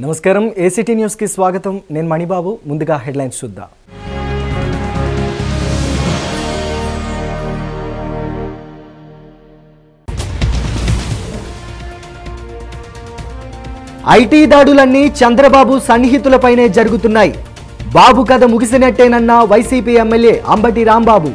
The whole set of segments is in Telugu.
నమస్కారం ఏసీటీ న్యూస్కి స్వాగతం నేను మణిబాబు ముందుగా హెడ్లైన్స్ చూద్దాం ఐటీ దాడులన్నీ చంద్రబాబు సన్నిహితులపైనే జరుగుతున్నాయి బాబు కథ ముగిసినట్టేనన్న YCP MLA Ambati Rambabu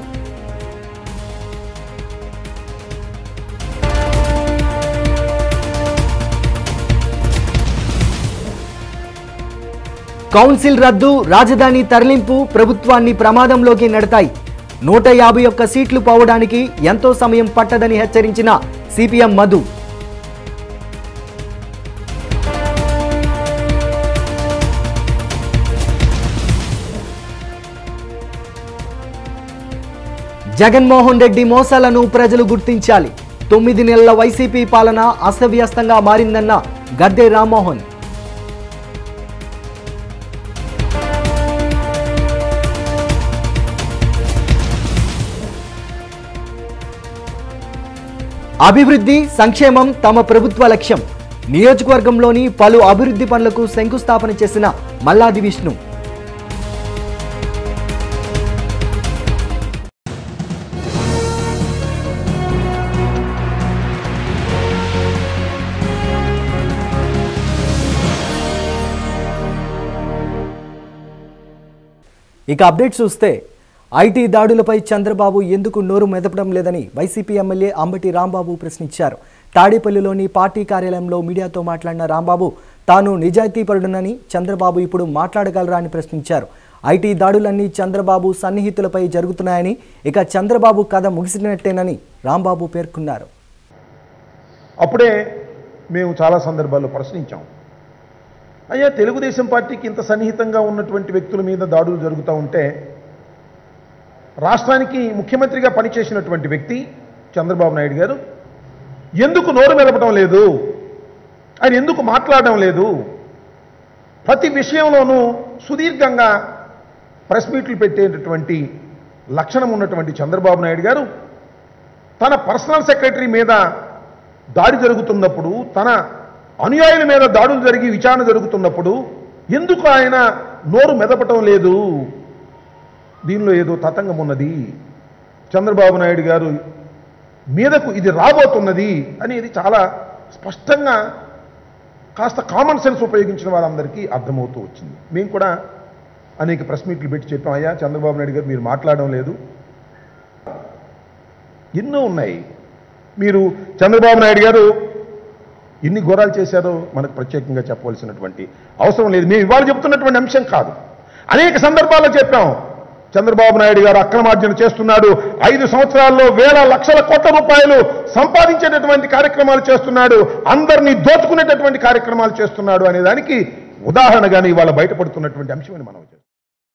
council రద్దు రాజధాని తరలింపు ప్రభుత్వాన్ని ప్రమాదంలోకి నెడతాయి నూట యాభై ఒక్క సీట్లు పోవడానికి ఎంతో సమయం పట్టదని హెచ్చరించిన సిపిఎం మధు జగన్మోహన్ రెడ్డి మోసాలను ప్రజలు గుర్తించాలి తొమ్మిది నెలల వైసీపీ పాలన అస్తవ్యస్తంగా మారిందన్న గద్దె రామ్మోహన్ అభివృద్ధి సంక్షేమం తమ ప్రభుత్వ లక్ష్యం నియోజకవర్గంలోని పలు అభివృద్ధి పనులకు శంకుస్థాపన చేసిన మల్లాది విష్ణు ఇక అప్డేట్ చూస్తే ఐటీ దాడులపై చంద్రబాబు ఎందుకు నోరు మెదపడం లేదని వైసీపీ ఎమ్మెల్యే అంబటి రాంబాబు ప్రశ్నించారు తాడేపల్లిలోని పార్టీ కార్యాలయంలో మీడియాతో మాట్లాడిన రాంబాబు తాను నిజాయితీపరుడునని చంద్రబాబు ఇప్పుడు మాట్లాడగలరా అని ప్రశ్నించారు ఐటీ దాడులన్నీ చంద్రబాబు సన్నిహితులపై జరుగుతున్నాయని ఇక చంద్రబాబు కథ ముగిసినట్టేనని రాంబాబు పేర్కొన్నారు అప్పుడే మేము చాలా సందర్భాల్లో ప్రశ్నించాం అయ్యా తెలుగుదేశం పార్టీకి ఇంత సన్నిహితంగా ఉన్నటువంటి వ్యక్తుల మీద దాడులు జరుగుతూ ఉంటే రాష్ట్రానికి ముఖ్యమంత్రిగా పనిచేసినటువంటి వ్యక్తి చంద్రబాబు నాయుడు గారు ఎందుకు నోరు మెదపడం లేదు ఆయన ఎందుకు మాట్లాడడం లేదు ప్రతి విషయంలోనూ సుదీర్ఘంగా ప్రెస్ మీట్లు పెట్టేటటువంటి లక్షణం ఉన్నటువంటి చంద్రబాబు నాయుడు గారు తన పర్సనల్ సెక్రటరీ మీద దాడి జరుగుతున్నప్పుడు తన అనుయాయుల మీద దాడులు జరిగి విచారణ జరుగుతున్నప్పుడు ఎందుకు ఆయన నోరు మెదపటం లేదు దీనిలో ఏదో తతంగం ఉన్నది చంద్రబాబు నాయుడు గారు మీదకు ఇది రాబోతున్నది అనేది చాలా స్పష్టంగా కాస్త కామన్ సెన్స్ ఉపయోగించిన వారందరికీ అర్థమవుతూ వచ్చింది మేము కూడా అనేక ప్రెస్ మీట్లు పెట్టి చెప్పాం అయ్యా చంద్రబాబు నాయుడు గారు మీరు మాట్లాడడం లేదు ఎన్నో ఉన్నాయి మీరు చంద్రబాబు నాయుడు గారు ఎన్ని ఘోరాలు చేశారో మనకు ప్రత్యేకంగా చెప్పవలసినటువంటి అవసరం లేదు మేము ఇవాళ చెప్తున్నటువంటి అంశం కాదు అనేక సందర్భాల్లో చెప్పాం చంద్రబాబు నాయుడు గారు అక్రమార్జన చేస్తున్నాడు ఐదు సంవత్సరాల్లో వేల లక్షల కోట్ల రూపాయలు సంపాదించేటటువంటి కార్యక్రమాలు చేస్తున్నాడు అందరినీ దోచుకునేటటువంటి కార్యక్రమాలు చేస్తున్నాడు అనే దానికి ఉదాహరణగానే ఇవాళ బయటపడుతున్నటువంటి అంశమని మనం చేస్తాం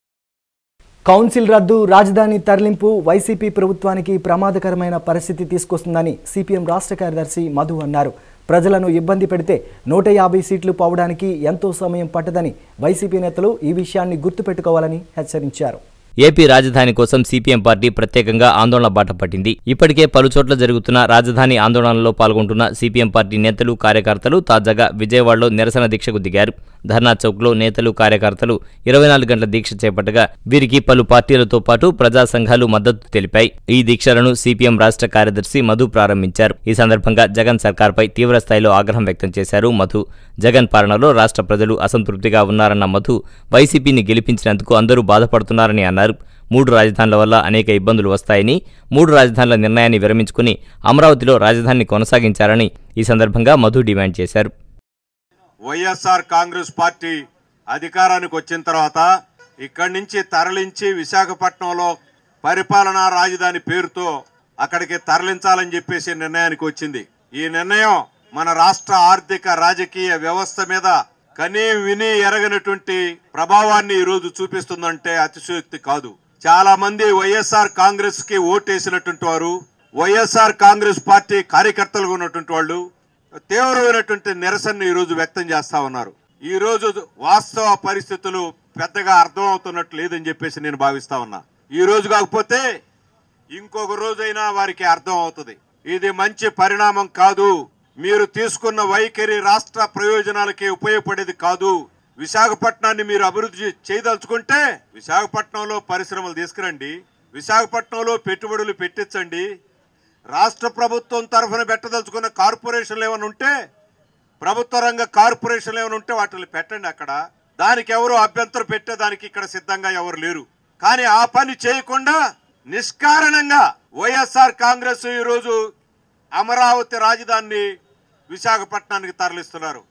కౌన్సిల్ రద్దు రాజధాని తరలింపు వైసీపీ ప్రభుత్వానికి ప్రమాదకరమైన పరిస్థితి తీసుకొస్తుందని సిపిఎం రాష్ట్ర కార్యదర్శి మధు అన్నారు ప్రజలను ఇబ్బంది పెడితే నూట యాభై సీట్లు పోవడానికి ఎంతో సమయం పట్టదని వైసీపీ నేతలు ఈ విషయాన్ని గుర్తుపెట్టుకోవాలని హెచ్చరించారు ఏపీ రాజధాని కోసం సిపిఎం పార్టీ ప్రత్యేకంగా ఆందోళన బాట పట్టింది ఇప్పటికే పలుచోట్ల జరుగుతున్న రాజధాని ఆందోళనలో పాల్గొంటున్న సిపిఎం పార్టీ నేతలు కార్యకర్తలు తాజాగా విజయవాడలో నిరసన దీక్షకు దిగారు ధర్నా చౌక్లో నేతలు కార్యకర్తలు ఇరవై నాలుగు గంటల దీక్ష చేపట్టగా వీరికి పలు పార్టీలతో పాటు ప్రజా సంఘాలు మద్దతు తెలిపాయి ఈ దీక్షలను సిపిఎం రాష్ట్ర కార్యదర్శి మధు ప్రారంభించారు ఈ సందర్భంగా జగన్ సర్కార్పై తీవ్ర స్థాయిలో ఆగ్రహం వ్యక్తం చేశారు మధు జగన్ పాలనలో రాష్ట్ర ప్రజలు అసంతృప్తిగా ఉన్నారన్న మధు వైసీపీని గెలిపించినందుకు అందరూ బాధపడుతున్నారని అన్నారు మూడు రాజధానుల వల్ల అనేక ఇబ్బందులు వస్తాయని మూడు రాజధానుల నిర్ణయాన్ని విరమించుకుని అమరావతిలో రాజధానిని కొనసాగించాలని ఈ సందర్భంగా మధు డిమాండ్ చేశారు వైఎస్ఆర్ కాంగ్రెస్ పార్టీ అధికారానికి వచ్చిన తర్వాత ఇక్కడి నుంచి తరలించి విశాఖపట్నంలో పరిపాలనా రాజధాని పేరుతో అక్కడికి తరలించాలని చెప్పేసి నిర్ణయానికి వచ్చింది ఈ నిర్ణయం మన రాష్ట్ర ఆర్థిక రాజకీయ వ్యవస్థ మీద కనీ విని ఎరగనటువంటి ప్రభావాన్ని ఈరోజు చూపిస్తుందంటే అతిశయోక్తి కాదు చాలా మంది వైఎస్ఆర్ కాంగ్రెస్ కి ఓటేసినటువంటి వారు వైఎస్ఆర్ కాంగ్రెస్ పార్టీ కార్యకర్తలుగా ఉన్నటువంటి వాళ్ళు తీవ్రమైనటువంటి నిరసనని ఈ రోజు వ్యక్తం చేస్తా ఉన్నారు ఈ రోజు వాస్తవ పరిస్థితులు పెద్దగా అర్థం అవుతున్నట్టు లేదని చెప్పేసి నేను భావిస్తా ఉన్నా ఈ రోజు కాకపోతే ఇంకొక రోజైనా వారికి అర్థం అవుతుంది ఇది మంచి పరిణామం కాదు మీరు తీసుకున్న వైఖరి రాష్ట్ర ప్రయోజనాలకి ఉపయోగపడేది కాదు విశాఖపట్నాన్ని మీరు అభివృద్ధి చేయదలుచుకుంటే విశాఖపట్నంలో పరిశ్రమలు తీసుకురండి విశాఖపట్నంలో పెట్టుబడులు పెట్టించండి రాష్ట్ర ప్రభుత్వం తరఫున పెట్టదలుచుకున్న కార్పొరేషన్లు ఏమైనా ఉంటే ప్రభుత్వ రంగ కార్పొరేషన్లు ఏమైనా ఉంటే వాటిని పెట్టండి అక్కడ దానికి ఎవరు అభ్యంతరం పెట్టేదానికి ఇక్కడ సిద్ధంగా ఎవరు లేరు కానీ ఆ పని చేయకుండా నిష్కారణంగా వైఎస్ఆర్ కాంగ్రెస్ ఈరోజు అమరావతి రాజధానిని విశాఖపట్నానికి తరలిస్తున్నారు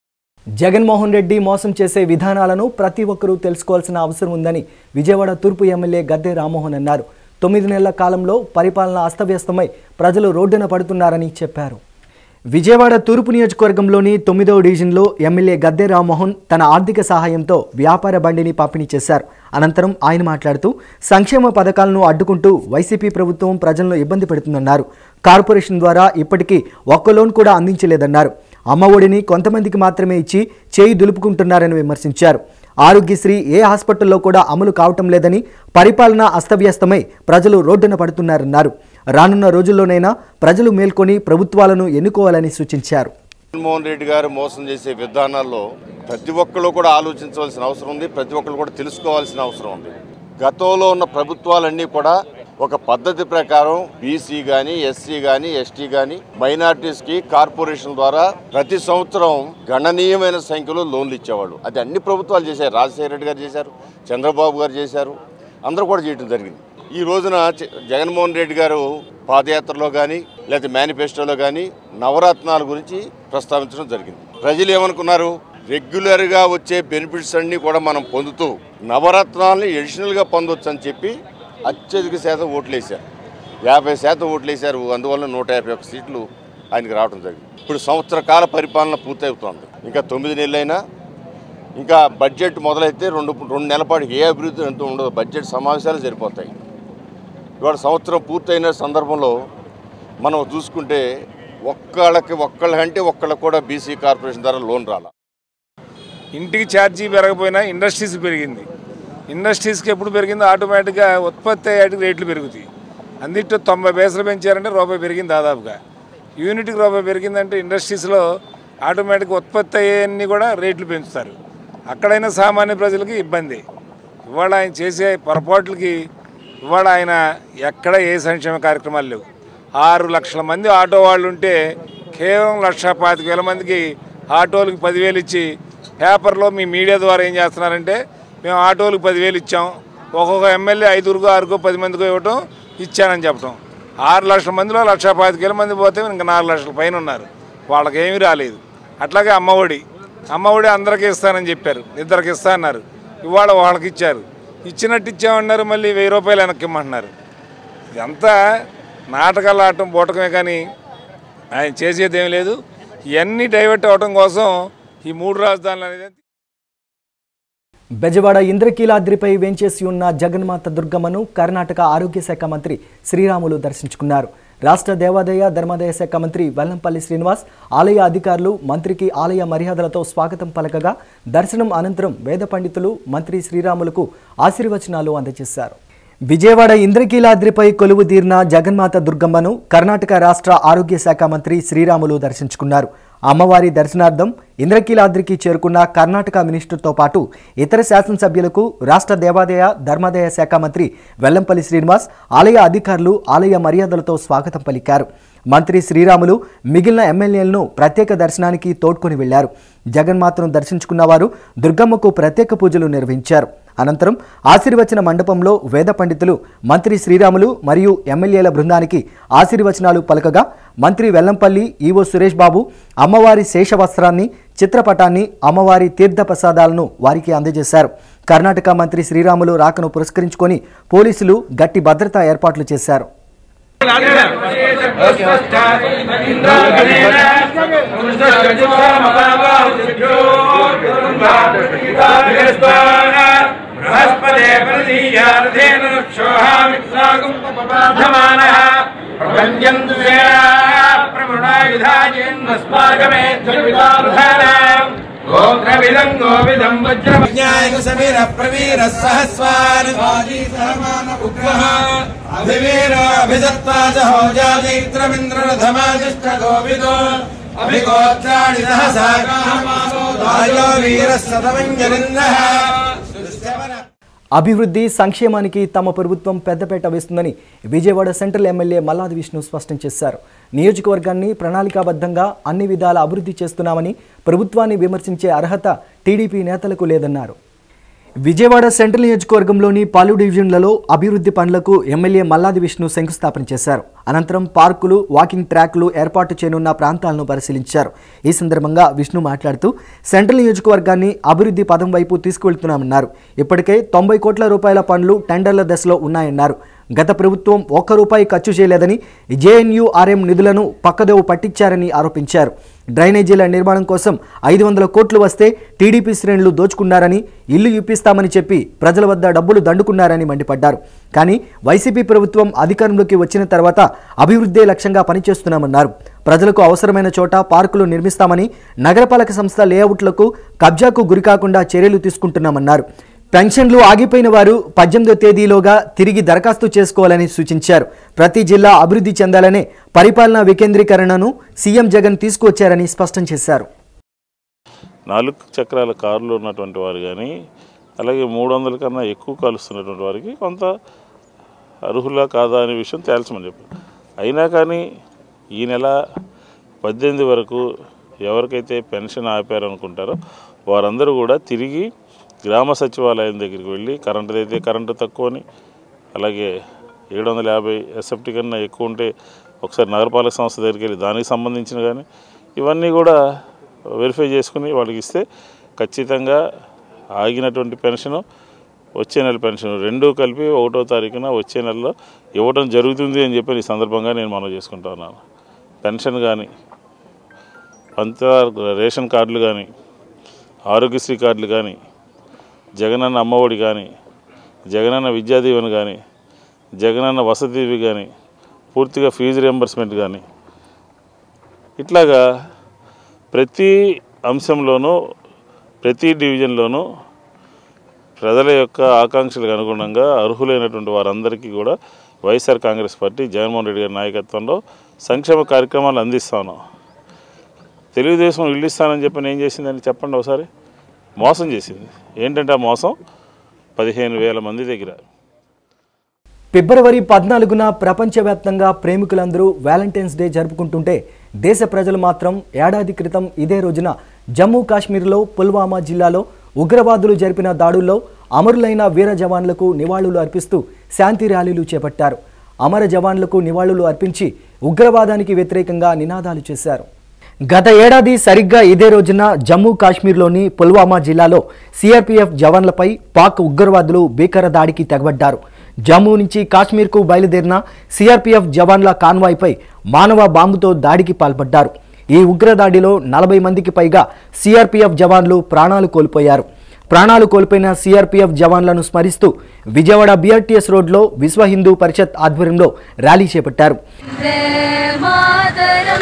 జగన్మోహన్ రెడ్డి మోసం చేసే విధానాలను ప్రతి ఒక్కరూ తెలుసుకోవాల్సిన అవసరం ఉందని విజయవాడ తూర్పు ఎమ్మెల్యే గద్దె రామ్మోహన్ అన్నారు తొమ్మిది నెలల కాలంలో పరిపాలన అస్తవ్యస్తమై ప్రజలు రోడ్డున పడుతున్నారని చెప్పారు విజయవాడ తూర్పు నియోజకవర్గంలోని తొమ్మిదవ డివిజన్లో ఎమ్మెల్యే గద్దె రామ్మోహన్ తన ఆర్థిక సహాయంతో వ్యాపార బండిని పంపిణీ చేశారు అనంతరం ఆయన మాట్లాడుతూ సంక్షేమ పథకాలను అడ్డుకుంటూ వైసీపీ ప్రభుత్వం ప్రజలను ఇబ్బంది పెడుతుందన్నారు కార్పొరేషన్ ద్వారా ఇప్పటికీ ఒక్క లోన్ కూడా అందించలేదన్నారు అమ్మ ఒడిని కొంతమందికి మాత్రమే ఇచ్చి చేయి దులుపుకుంటున్నారని విమర్శించారు ఆరోగ్యశ్రీ ఏ హాస్పిటల్లో కూడా అమలు కావటం లేదని పరిపాలన అస్తవ్యస్తమై ప్రజలు రోడ్డున పడుతున్నారన్నారు రానున్న రోజుల్లోనైనా ప్రజలు మేల్కొని ప్రభుత్వాలను ఎన్నుకోవాలని సూచించారు జగన్మోహన్ రెడ్డి గారు మోసం చేసే విధానాల్లో ప్రతి ఒక్కళ్ళు కూడా ఆలోచించవలసిన అవసరం ఉంది ప్రతి ఒక్కళ్ళు కూడా తెలుసుకోవాల్సిన అవసరం ఉంది గతంలో ఉన్న ప్రభుత్వాలన్నీ కూడా ఒక పద్ధతి ప్రకారం బీసీ కానీ ఎస్సీ కానీ ఎస్టీ కానీ మైనార్టీస్కి కార్పొరేషన్ ద్వారా ప్రతి సంవత్సరం గణనీయమైన సంఖ్యలో లోన్లు ఇచ్చేవాళ్ళు అది అన్ని ప్రభుత్వాలు చేశారు రాజశేఖర రెడ్డి గారు చేశారు చంద్రబాబు గారు చేశారు అందరూ కూడా చేయడం జరిగింది ఈ రోజున జ- జగన్మోహన్ రెడ్డి గారు పాదయాత్రలో కానీ లేకపోతే మేనిఫెస్టోలో కానీ నవరత్నాల గురించి ప్రస్తావించడం జరిగింది ప్రజలు ఏమనుకున్నారు రెగ్యులర్గా వచ్చే బెనిఫిట్స్ అన్నీ కూడా మనం పొందుతూ నవరత్నాలని ఎడిషనల్గా పొందొచ్చు అని చెప్పి అత్యధిక శాతం ఓట్లు వేశారు యాభై శాతం ఓట్లు వేశారు అందువల్ల నూట యాభై ఒక్క సీట్లు ఆయనకి రావడం జరిగింది ఇప్పుడు సంవత్సర కాల పరిపాలన పూర్తవుతోంది ఇంకా తొమ్మిది నెలలైనా ఇంకా బడ్జెట్ మొదలైతే రెండు రెండు నెలల పాటు ఏ అభివృద్ధి ఎంతో ఉండదు బడ్జెట్ సమావేశాలు సరిపోతాయి ఇవాళ సంవత్సరం పూర్తయిన సందర్భంలో మనం చూసుకుంటే ఒక్కళ్ళకి ఒక్కళ్ళంటే ఒక్కళ్ళకి కూడా బీసీ కార్పొరేషన్ ద్వారా లోన్ రాల ఇంటికి ఛార్జీ పెరగపోయినా ఇండస్ట్రీస్ పెరిగింది ఇండస్ట్రీస్కి ఎప్పుడు పెరిగిందో ఆటోమేటిక్గా ఉత్పత్తి అయ్యేటికి రేట్లు పెరుగుతాయి అందుట్లో తొంభై పైసలు పెంచారంటే రూపాయి పెరిగింది దాదాపుగా యూనిట్కి రూపాయి పెరిగిందంటే ఇండస్ట్రీస్లో ఆటోమేటిక్గా ఉత్పత్తి అయ్యేవన్నీ కూడా రేట్లు పెంచుతారు అక్కడైనా సామాన్య ప్రజలకి ఇబ్బంది ఇవాళ ఆయన చేసే పొరపాట్లకి ఇవాళ ఆయన ఎక్కడ ఏ సంక్షేమ కార్యక్రమాలు లేవు ఆరు లక్షల మంది ఆటో వాళ్ళు ఉంటే కేవలం లక్ష పాతిక వేల మందికి ఆటోలకు పదివేలు ఇచ్చి పేపర్లో మీ మీడియా ద్వారా ఏం చేస్తున్నారంటే మేము ఆటోలకు పదివేలు ఇచ్చాం ఒక్కొక్క ఎమ్మెల్యే ఐదుగురుకో ఆరుకో పది మందికో ఇవ్వటం ఇచ్చానని చెప్పటం ఆరు లక్షల మందిలో లక్ష పాతిక వేల మంది పోతే ఇంకా నాలుగు లక్షల పైన ఉన్నారు వాళ్ళకి ఏమీ రాలేదు అట్లాగే అమ్మఒడి అమ్మఒడి అందరికీ ఇస్తానని చెప్పారు ఇద్దరికి ఇస్తా అన్నారు ఇవాళ వాళ్ళకి ఇచ్చారు ఇచ్చినట్టు ఇచ్చామన్నారు మళ్ళీ వెయ్యి రూపాయలు వెనక్కి ఇమ్మంటున్నారు ఇదంతా నాటకాలు ఆడటం పోవటమే కానీ ఆయన చేసేది ఏం లేదు ఇవన్నీ డైవర్ట్ అవడం కోసం ఈ మూడు రాజధానులు అనేది బెజవాడ ఇంద్రకీలాద్రిపై వేంచేసి ఉన్న జగన్మాత దుర్గమ్మను కర్ణాటక ఆరోగ్య శాఖ మంత్రి శ్రీరాములు దర్శించుకున్నారు రాష్ట్ర దేవాదాయ ధర్మాదాయ శాఖ మంత్రి వెల్లంపల్లి శ్రీనివాస్ ఆలయ అధికారులు మంత్రికి ఆలయ మర్యాదలతో స్వాగతం పలకగా దర్శనం అనంతరం వేద పండితులు మంత్రి శ్రీరాములకు ఆశీర్వచనాలు అందజేశారు విజయవాడ ఇంద్రకీలాద్రిపై కొలువు తీరిన జగన్మాత దుర్గమ్మను కర్ణాటక రాష్ట్ర ఆరోగ్య శాఖ మంత్రి శ్రీరాములు దర్శించుకున్నారు అమ్మవారి దర్శనార్థం ఇంద్రకీలాద్రికి చేరుకున్న కర్ణాటక మినిస్టర్తో పాటు ఇతర శాసనసభ్యులకు రాష్ట్ర దేవాదాయ ధర్మాదాయ శాఖ మంత్రి వెల్లంపల్లి శ్రీనివాస్ ఆలయ అధికారులు ఆలయ మర్యాదలతో స్వాగతం పలికారు మంత్రి శ్రీరాములు మిగిలిన ఎమ్మెల్యేలను ప్రత్యేక దర్శనానికి తోడ్కొని వెళ్లారు జగన్మాతను దర్శించుకున్న వారు దుర్గమ్మకు ప్రత్యేక పూజలు నిర్వహించారు అనంతరం ఆశీర్వచన మండపంలో వేద పండితులు మంత్రి శ్రీరాములు మరియు ఎమ్మెల్యేల బృందానికి ఆశీర్వచనాలు పలకగా మంత్రి వెల్లంపల్లి ఈవో సురేష్ బాబు అమ్మవారి శేషవస్త్రాన్ని చిత్రపటాన్ని అమ్మవారి తీర్థ ప్రసాదాలను వారికి అందజేశారు కర్ణాటక మంత్రి శ్రీరాములు రాకను పురస్కరించుకొని పోలీసులు గట్టి భద్రతా ఏర్పాట్లు చేశారు బృహస్పదే ప్రదీయార్థేన క్షోహామిత్సాగుంపమానః ప్రపంచంతు ప్రవృణాయుధాయేన్మస్మాకమే ధ్వవిదార్థానాం గోత్రవిదం గోవిదం వజ్ర విజ్ఞాయక సమీర ప్రవీర సహస్వాన్ సహమాన ఉగ్రహ అభివీర అభిదత్తా సహోజాదైత్రమింద్రరథమాదిష్ట గోవిదో అభిగోత్రాణి సహసా రాజో వీరస్తమంజరింద్రః అభివృద్ధి సంక్షేమానికి తమ ప్రభుత్వం పెద్దపేట వేస్తుందని విజయవాడ సెంట్రల్ ఎమ్మెల్యే మల్లాది విష్ణు స్పష్టం చేశారు నియోజకవర్గాన్ని ప్రణాళికాబద్ధంగా అన్ని విధాల అభివృద్ధి చేస్తున్నామని ప్రభుత్వాన్ని విమర్శించే అర్హత టీడీపీ నేతలకు లేదన్నారు విజయవాడ సెంట్రల్ నియోజకవర్గంలోని పలు డివిజన్లలో అభివృద్ధి పనులకు ఎమ్మెల్యే మల్లాది విష్ణు శంకుస్థాపన చేశారు అనంతరం పార్కులు వాకింగ్ ట్రాక్లు ఏర్పాటు చేయనున్న ప్రాంతాలను పరిశీలించారు ఈ సందర్భంగా విష్ణు మాట్లాడుతూ సెంట్రల్ నియోజకవర్గాన్ని అభివృద్ధి పదం వైపు తీసుకువెళ్తున్నామన్నారు ఇప్పటికే తొంభై కోట్ల రూపాయల పనులు టెండర్ల దశలో ఉన్నాయన్నారు గత ప్రభుత్వం ఒక్క రూపాయి ఖర్చు చేయలేదని జేఎన్యూఆర్ఎం నిధులను పక్కదోవ పట్టించారని ఆరోపించారు డ్రైనేజీల నిర్మాణం కోసం ఐదు వందల కోట్లు వస్తే టీడీపీ శ్రేణులు దోచుకున్నారని ఇల్లు ఇప్పిస్తామని చెప్పి ప్రజల వద్ద డబ్బులు దండుకున్నారని మండిపడ్డారు కానీ వైసీపీ ప్రభుత్వం అధికారంలోకి వచ్చిన తర్వాత అభివృద్ధే లక్ష్యంగా పనిచేస్తున్నామన్నారు ప్రజలకు అవసరమైన చోట పార్కులు నిర్మిస్తామని నగరపాలక సంస్థ లేఅవుట్లకు కబ్జాకు గురికాకుండా చర్యలు తీసుకుంటున్నామన్నారు పెన్షన్లు ఆగిపోయిన వారు పద్దెనిమిదో తేదీలోగా తిరిగి దరఖాస్తు చేసుకోవాలని సూచించారు ప్రతి జిల్లా అభివృద్ధి చెందాలనే పరిపాలనా వికేంద్రీకరణను సీఎం జగన్ తీసుకువచ్చారని స్పష్టం చేశారు నాలుగు చక్రాల కారులో ఉన్నటువంటి వారు కానీ అలాగే మూడు వందల కన్నా ఎక్కువ కలుస్తున్నటువంటి వారికి కొంత అర్హులా కాదా అనే విషయం తేల్చమని చెప్పారు అయినా కానీ ఈ నెల పద్దెనిమిది వరకు ఎవరికైతే పెన్షన్ ఆపారనుకుంటారో వారందరూ కూడా తిరిగి గ్రామ సచివాలయం దగ్గరికి వెళ్ళి కరెంటు అయితే కరెంటు తక్కువని అలాగే ఏడు వందల యాభై ఎస్ఎఫ్టీ కన్నా ఎక్కువ ఉంటే ఒకసారి నగరపాలక సంస్థ దగ్గరికి వెళ్ళి దానికి సంబంధించిన కానీ ఇవన్నీ కూడా వెరిఫై చేసుకుని వాళ్ళకి ఇస్తే ఖచ్చితంగా ఆగినటువంటి పెన్షను వచ్చే నెల పెన్షన్ రెండూ కలిపి ఒకటో తారీఖున వచ్చే నెలలో ఇవ్వడం జరుగుతుంది అని చెప్పి ఈ సందర్భంగా నేను మనం చేసుకుంటా ఉన్నాను పెన్షన్ కానీ పంత రేషన్ కార్డులు కానీ ఆరోగ్యశ్రీ కార్డులు కానీ జగనన్న అమ్మఒడి కానీ జగనన్న విద్యా దీవెన కానీ జగనన్న వసతి దీవి కానీ పూర్తిగా ఫీజు రియంబర్స్మెంట్ కానీ ఇట్లాగా ప్రతి అంశంలోనూ ప్రతి డివిజన్లోనూ ప్రజల యొక్క ఆకాంక్షలకు అనుగుణంగా అర్హులైనటువంటి వారందరికీ కూడా YSR Congress party Jaganmohan Reddy గారి నాయకత్వంలో సంక్షేమ కార్యక్రమాలు అందిస్తా ఉన్నాం తెలుగుదేశం ఇల్లు ఇస్తానని చెప్పి ఏం చేసిందని చెప్పండి ఒకసారి మోసం చేసింది ఏంటంటే ఆ మోసం పదిహేను వేల మంది దగ్గర ఫిబ్రవరి పద్నాలుగున ప్రపంచవ్యాప్తంగా ప్రేమికులందరూ వ్యాలంటైన్స్ డే జరుపుకుంటుంటే దేశ ప్రజలు మాత్రం ఏడాది క్రితం ఇదే రోజున జమ్మూ కాశ్మీర్లో పుల్వామా జిల్లాలో ఉగ్రవాదులు జరిపిన దాడుల్లో అమరులైన వీర జవాన్లకు నివాళులు అర్పిస్తూ శాంతి ర్యాలీలు చేపట్టారు అమర జవాన్లకు నివాళులు అర్పించి ఉగ్రవాదానికి వ్యతిరేకంగా నినాదాలు చేశారు గత ఏడాది సరిగ్గా ఇదే రోజున జమ్మూ కాశ్మీర్లోని పుల్వామా జిల్లాలో సిఆర్పీఎఫ్ జవాన్లపై పాక్ ఉగ్రవాదులు భీకర దాడికి తెగబడ్డారు జమ్మూ నుంచి కాశ్మీర్కు బయలుదేరిన సిఆర్పీఎఫ్ జవాన్ల కాన్వాయ్పై మానవ బాంబుతో దాడికి పాల్పడ్డారు ఈ ఉగ్రదాడిలో నలభై మందికి పైగా సిఆర్పీఎఫ్ జవాన్లు ప్రాణాలు కోల్పోయారు ప్రాణాలు కోల్పోయిన సిఆర్పీఎఫ్ జవాన్లను స్మరిస్తూ విజయవాడ బీఆర్టీఎస్ రోడ్లో విశ్వ హిందూ పరిషత్ ఆధ్వర్యంలో ర్యాలీ చేపట్టారు మాతరం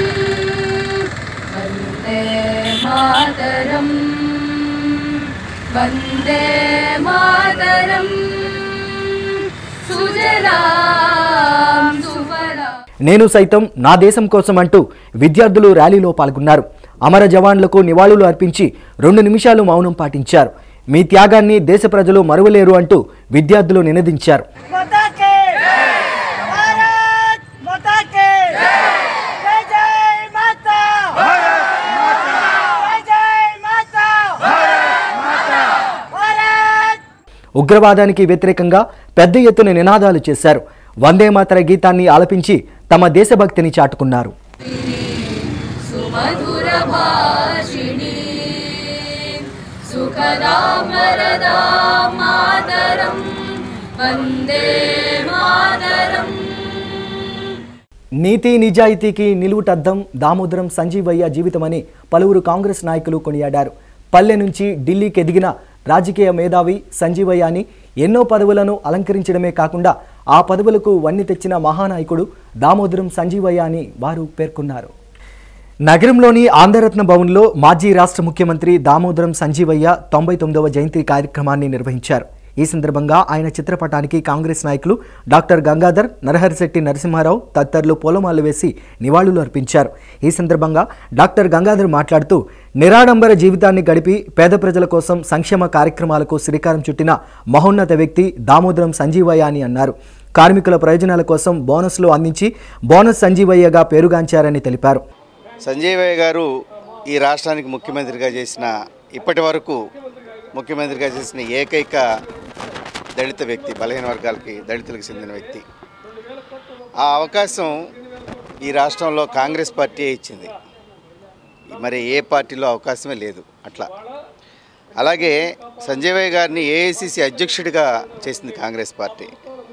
వందే మాతరం వందే మాతరం సుజలాం సుఫలాం నేను సైతం నా దేశం కోసం అంటూ విద్యార్థులు ర్యాలీలో పాల్గొన్నారు అమర జవాన్లకు నివాళులు అర్పించి రెండు నిమిషాలు మౌనం పాటించారు మీ త్యాగాన్ని దేశ ప్రజలు మరువలేరు అంటూ విద్యార్థులు నినదించారు माता के भारत माता के जय जय माता जय जय माता भारत ఉగ్రవాదానికి వ్యతిరేకంగా పెద్ద ఎత్తున నినాదాలు చేశారు వందే మాతర గీతాన్ని ఆలపించి తమ దేశభక్తిని చాటుకున్నారు సుమధుర భాషిణి సుఖదాం వరదాం మాతరం వందే మాతరం నీతి నిజాయితీకి నిలువుటద్దం దామోదరం సంజీవయ్య జీవితమని పలువురు కాంగ్రెస్ నాయకులు కొనియాడారు పల్లె నుంచి ఢిల్లీకి ఎదిగిన రాజకీయ మేధావి సంజీవయ్య అని ఎన్నో పదవులను అలంకరించడమే కాకుండా ఆ పదవులకు వన్ని తెచ్చిన మహానాయకుడు దామోదరం సంజీవయ్య అని వారు పేర్కొన్నారు నగరంలోని ఆంధ్రరత్న భవన్లో మాజీ రాష్ట్ర ముఖ్యమంత్రి దామోదరం సంజీవయ్య తొంభై తొమ్మిదవ జయంతి కార్యక్రమాన్ని నిర్వహించారు ఈ సందర్భంగా ఆయన చిత్రపటానికి కాంగ్రెస్ నాయకులు డాక్టర్ గంగాధర్ నరహరిశెట్టి నరసింహారావు తదితరులు పూలమాలలు వేసి నివాళులు అర్పించారు ఈ సందర్భంగా డాక్టర్ గంగాధర్ మాట్లాడుతూ నిరాడంబర జీవితాన్ని గడిపి పేద ప్రజల కోసం సంక్షేమ కార్యక్రమాలకు శ్రీకారం చుట్టిన మహోన్నత వ్యక్తి దామోదరం సంజీవయ్య అని అన్నారు కార్మికుల ప్రయోజనాల కోసం బోనస్లు అందించి బోనస్ సంజీవయ్యగా పేరుగాంచారని తెలిపారు సంజీవయ్య గారు ఈ రాష్ట్రానికి ముఖ్యమంత్రిగా చేసిన ఇప్పటి వరకు ముఖ్యమంత్రిగా చేసిన ఏకైక దళిత వ్యక్తి బలహీన వర్గాలకి దళితులకు చెందిన వ్యక్తి ఆ అవకాశం ఈ రాష్ట్రంలో కాంగ్రెస్ పార్టీ ఇచ్చింది మరి ఏ పార్టీలో అవకాశమే లేదు అట్లా అలాగే సంజయ్ గారిని ఏఐసిసి అధ్యక్షుడిగా చేసింది కాంగ్రెస్ పార్టీ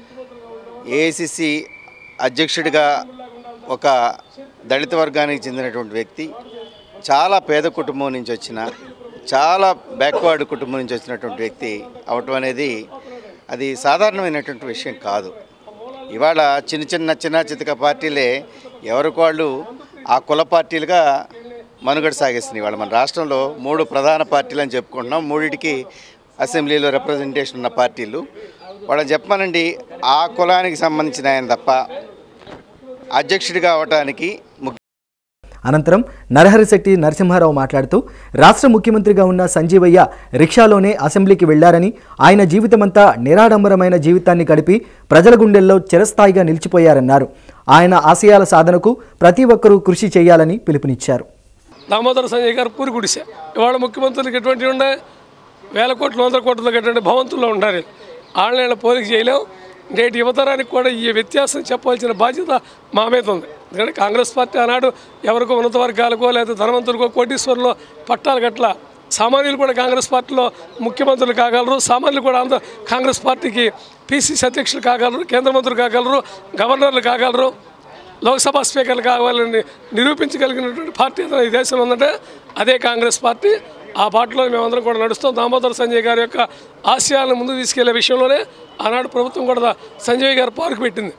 ఏఐసిసి అధ్యక్షుడిగా ఒక దళిత వర్గానికి చెందినటువంటి వ్యక్తి చాలా పేద కుటుంబం నుంచి వచ్చిన చాలా బ్యాక్వర్డ్ కుటుంబం నుంచి వచ్చినటువంటి వ్యక్తి అవటం అనేది అది సాధారణమైనటువంటి విషయం కాదు ఇవాళ చిన్న చిన్న చిన్న చితక పార్టీలే ఎవరికి వాళ్ళు ఆ కుల పార్టీలుగా మనుగడ సాగిస్తున్నాయి ఇవాళ మన రాష్ట్రంలో మూడు ప్రధాన పార్టీలు అని చెప్పుకుంటున్నాం మూడింటికి అసెంబ్లీలో రిప్రజెంటేషన్ ఉన్న పార్టీలు వాళ్ళని చెప్పమనండి ఆ కులానికి సంబంధించిన ఆయన తప్ప అధ్యక్షుడిగా అవటానికి ముఖ్య అనంతరం నరహరిశెట్టి నరసింహారావు మాట్లాడుతూ రాష్ట్ర ముఖ్యమంత్రిగా ఉన్న సంజీవయ్య రిక్షాలోనే అసెంబ్లీకి వెళ్లారని ఆయన జీవితమంతా నిరాడంబరమైన జీవితాన్ని గడిపి ప్రజల గుండెల్లో చిరస్థాయిగా నిలిచిపోయారన్నారు ఆయన ఆశయాల సాధనకు ప్రతి ఒక్కరూ కృషి చేయాలని పిలుపునిచ్చారు దామోదర సంజయ్ గారు పూరి గుడిసె ఇవాళ ముఖ్యమంత్రులకు ఎటువంటి ఉండే వేల కోట్లు వందల కోట్ల కట్టండి భవంతుల్లో ఉండాలి ఆన్లైన్లో పోలిక చేయలేం నేటి యువతరానికి కూడా ఈ వ్యత్యాసం చెప్పవలసిన బాధ్యత మా మీద ఉంది ఎందుకంటే కాంగ్రెస్ పార్టీ ఆనాడు ఎవరికో ఉన్నత వర్గాలకో లేదా ధనవంతులకో కోటీశ్వరులో పట్టాలు గట్ల సామాన్యులు కూడా కాంగ్రెస్ పార్టీలో ముఖ్యమంత్రులు కాగలరు సామాన్యులు కూడా ఆంధ్ర కాంగ్రెస్ పార్టీకి పీసీసీ అధ్యక్షులు కాగలరు కేంద్ర మంత్రులు కాగలరు గవర్నర్లు కాగలరు లోక్సభ స్పీకర్లు కావాలని నిరూపించగలిగినటువంటి పార్టీ ఏదైనా ఈ దేశంలో ఉందంటే అదే కాంగ్రెస్ పార్టీ ఆ పార్టీలో మేమందరం కూడా నడుస్తాం దామోదర్ సంజయ్ గారి యొక్క ఆశయాలను ముందుకు తీసుకెళ్లే విషయంలోనే ఆనాడు ప్రభుత్వం కూడా సంజయ్ గారు పార్కు పెట్టింది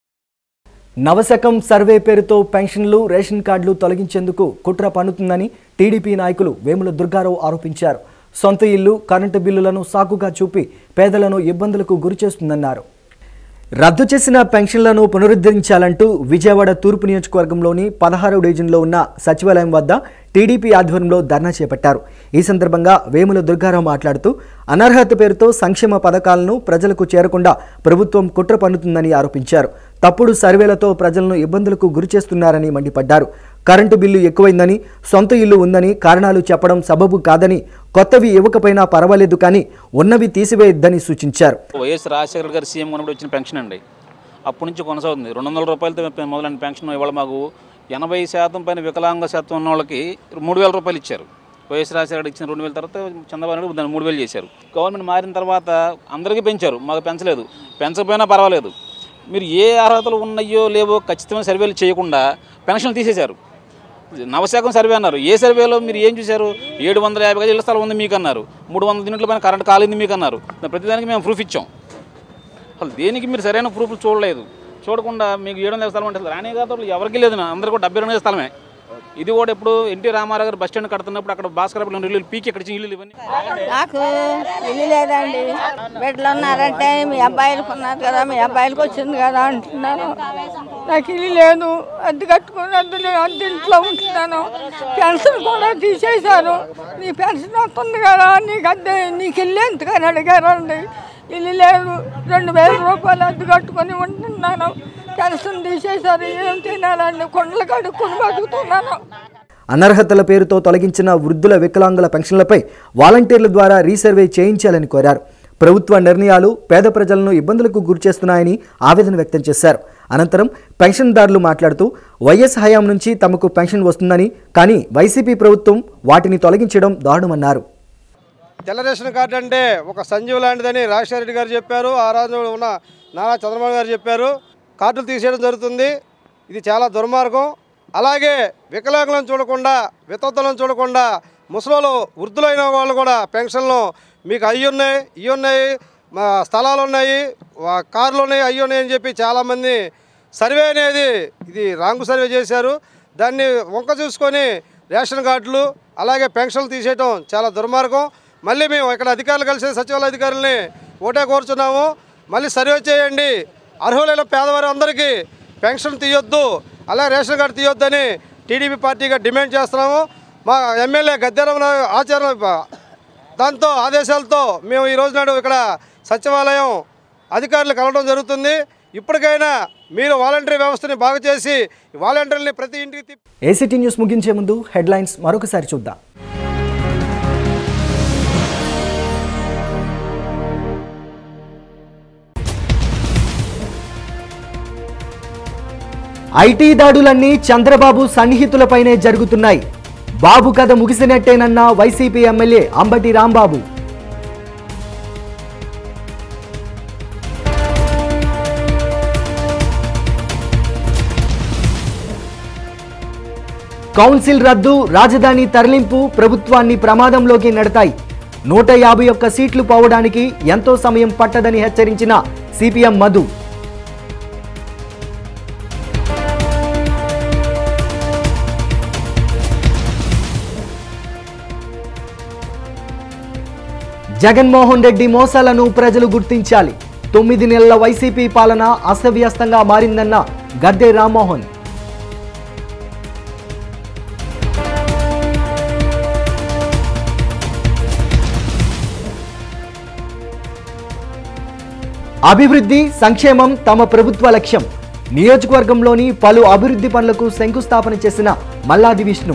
నవశకం సర్వే పేరుతో పెన్షన్లు రేషన్ కార్డులు తొలగించేందుకు కుట్ర పన్నుతుందని టీడీపీ నాయకులు వేముల దుర్గారావు ఆరోపించారు సొంత ఇల్లు కరెంటు బిల్లులను సాకుగా చూపి పేదలను ఇబ్బందులకు గురిచేస్తుందన్నారు రద్దు చేసిన పెన్షన్లను పునరుద్ధరించాలంటూ విజయవాడ తూర్పు నియోజకవర్గంలోని పదహారవ డివిజన్లో ఉన్న సచివాలయం వద్ద టీడీపీ ఆధ్వర్యంలో ధర్నా చేపట్టారు ఈ సందర్భంగా వేముల దుర్గారావు మాట్లాడుతూ అనర్హత పేరుతో సంక్షేమ పథకాలను ప్రజలకు చేరకుండా ప్రభుత్వం కుట్ర పన్నుతుందని ఆరోపించారు తప్పుడు సర్వేలతో ప్రజలను ఇబ్బందులకు గురిచేస్తున్నారని మండిపడ్డారు కరెంటు బిల్లు ఎక్కువైందని సొంత ఇల్లు ఉందని కారణాలు చెప్పడం సబబు కాదని కొత్తవి ఇవ్వకపోయినా పర్వాలేదు కానీ ఉన్నవి తీసివేయొద్దని సూచించారు వైఎస్ రాజశేఖర్ గారు సీఎం ఉన్నప్పుడు వచ్చిన పెన్షన్ అండి అప్పటి నుంచి కొనసాగుతుంది రెండు వందల రూపాయలతో పె- మొదలైన పెన్షన్ ఇవాళ మాకు ఎనభై శాతం పైన వికలాంగ శాతం ఉన్న వాళ్ళకి మూడు వేల రూపాయలు ఇచ్చారు వైఎస్ రాజశేఖర్ ఇచ్చిన రెండు వేల తర్వాత చంద్రబాబు నాయుడు దాన్ని మూడు వేలు చేశారు గవర్నమెంట్ మారిన తర్వాత అందరికీ పెంచారు మాకు పెంచలేదు పెంచకపోయినా పర్వాలేదు మీరు ఏ అర్హతలు ఉన్నాయో లేవో ఖచ్చితమైన సర్వేలు చేయకుండా పెన్షన్లు తీసేశారు నవశాఖం సర్వే అన్నారు ఏ సర్వేలో మీరు ఏం చూశారు ఏడు వందల యాభై గజాల ఇళ్ల స్థలం ఉంది మీకు అన్నారు మూడు వందల యూనిట్ల పైన కరెంట్ కాలింది మీకు అన్నారు ప్రతిదానికి మేము ప్రూఫ్ ఇచ్చాం అసలు దేనికి మీరు సరైన ప్రూఫ్లు చూడలేదు చూడకుండా మీకు ఏడు వందల స్థలం అంటే అసలు రాణి గారు ఎవరికి లేదు నా అందరూ కూడా డెబ్బై రెండు స్థలమే ఇది కూడా ఇప్పుడు ఎన్టీ రామారావు గారు బస్ స్టాండ్ కడుతున్నప్పుడు అక్కడ భాస్కర్ ఇల్లు పీకి ఎక్కడ ఇల్లు ఇవన్నీ నాకు ఇల్లు లేదండి బిడ్డలు ఉన్నారంటే మీ అబ్బాయిలకు ఉన్నారు కదా మీ అబ్బాయిలకు వచ్చింది కదా అంటున్నాను నాకు ఇల్లు లేదు అద్దె కట్టుకుని అద్దె అద్దె ఇంట్లో ఉంటున్నాను పెన్షన్ కూడా తీసేశారు నీ పెన్షన్ వస్తుంది కదా నీకు అద్దె నీకు ఇల్లు ఎంతగాని అడిగారండి ఇల్లు లేదు రెండు వేల రూపాయలు అద్దె కట్టుకొని ఉంటున్నాను పెన్షన్ తీసేశారు ఏం తినాలండి కొండలు కడుక్కొని బతుకుతున్నాను అనర్హతల పేరుతో తొలగించిన వృద్ధుల వికలాంగుల పెన్షన్లపై వాలంటీర్ల ద్వారా రీసర్వే చేయించాలని కోరారు ప్రభుత్వ నిర్ణయాలు పేద ప్రజలను ఇబ్బందులకు గురిచేస్తున్నాయని ఆవేదన వ్యక్తం చేశారు అనంతరం పెన్షన్దారులు మాట్లాడుతూ వైఎస్ హయాం నుంచి తమకు పెన్షన్ వస్తుందని కానీ వైసీపీ ప్రభుత్వం వాటిని తొలగించడం దారుణమన్నారు తెల్ల రేషన్ కార్డు అంటే ఒక సంజీవ్ లాంటిదని రాజశేఖర రెడ్డి గారు చెప్పారు ఆ రోజు ఉన్న నారా చంద్రబాబు గారు చెప్పారు కార్డులు తీసేయడం జరుగుతుంది ఇది చాలా దుర్మార్గం అలాగే వికలాంగులను చూడకుండా వితంతులను చూడకుండా ముసలోళ్ళు వృద్ధులైన వాళ్ళు కూడా పెన్షన్లు మీకు అయ్యి ఉన్నాయి ఇవి ఉన్నాయి మా స్థలాలు ఉన్నాయి వా- కార్లు ఉన్నాయి అయ్యి ఉన్నాయి అని చెప్పి చాలామంది సర్వే అనేది ఇది రాంగు సర్వే చేశారు దాన్ని వంక చూసుకొని రేషన్ కార్డులు అలాగే పెన్షన్లు తీసేయడం చాలా దుర్మార్గం మళ్ళీ మేము ఇక్కడ అధికారులు కలిసి సచివాలయ అధికారులని ఓటే కోరుచున్నాము మళ్ళీ సర్వే చేయండి అర్హులైన పేదవారి అందరికీ పెన్షన్ తీయొద్దు అలాగే రేషన్ కార్డు తీయొద్దని టీడీపీ పార్టీగా డిమాండ్ చేస్తున్నాము మా ఎమ్మెల్యే గద్దెరంలో ఆచార దాంతో ఆదేశాలతో మేము ఈ రోజు నాడు ఇక్కడ సచివాలయం అధికారులు కలవడం జరుగుతుంది ఇప్పటికైనా మీరు వాలంటరీ వ్యవస్థని బాగు చేసి వాలంటీర్ని ప్రతి ఇంటికి తిప్పి ఏసీటీ న్యూస్ ముగించే ముందు హెడ్లైన్స్ మరొకసారి చూద్దాం ఐటీ దాడులన్నీ చంద్రబాబు సన్నిహితులపైనే జరుగుతున్నాయి బాబు కథ ముగిసినట్టేనన్న YCP MLA Ambati Rambabu council రద్దు రాజధాని తరలింపు ప్రభుత్వాన్ని ప్రమాదంలోకి నెడతాయి నూట యాభై ఒక్క సీట్లు పోవడానికి ఎంతో సమయం పట్టదని హెచ్చరించిన సిపిఎం మధు జగన్మోహన్ రెడ్డి మోసాలను ప్రజలు గుర్తించాలి తొమ్మిది నెలల వైసీపీ పాలన అస్తవ్యస్తంగా మారిందన్న గద్దె రామ్మోహన్ అభివృద్ధి సంక్షేమం తమ ప్రభుత్వ లక్ష్యం నియోజకవర్గంలోని పలు అభివృద్ధి పనులకు శంకుస్థాపన చేసిన మల్లాది విష్ణు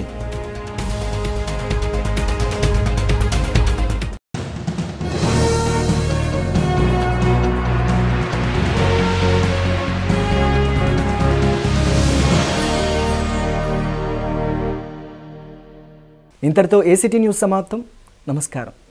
ఇంతటితో ఏసీటీ న్యూస్ సమాప్తం నమస్కారం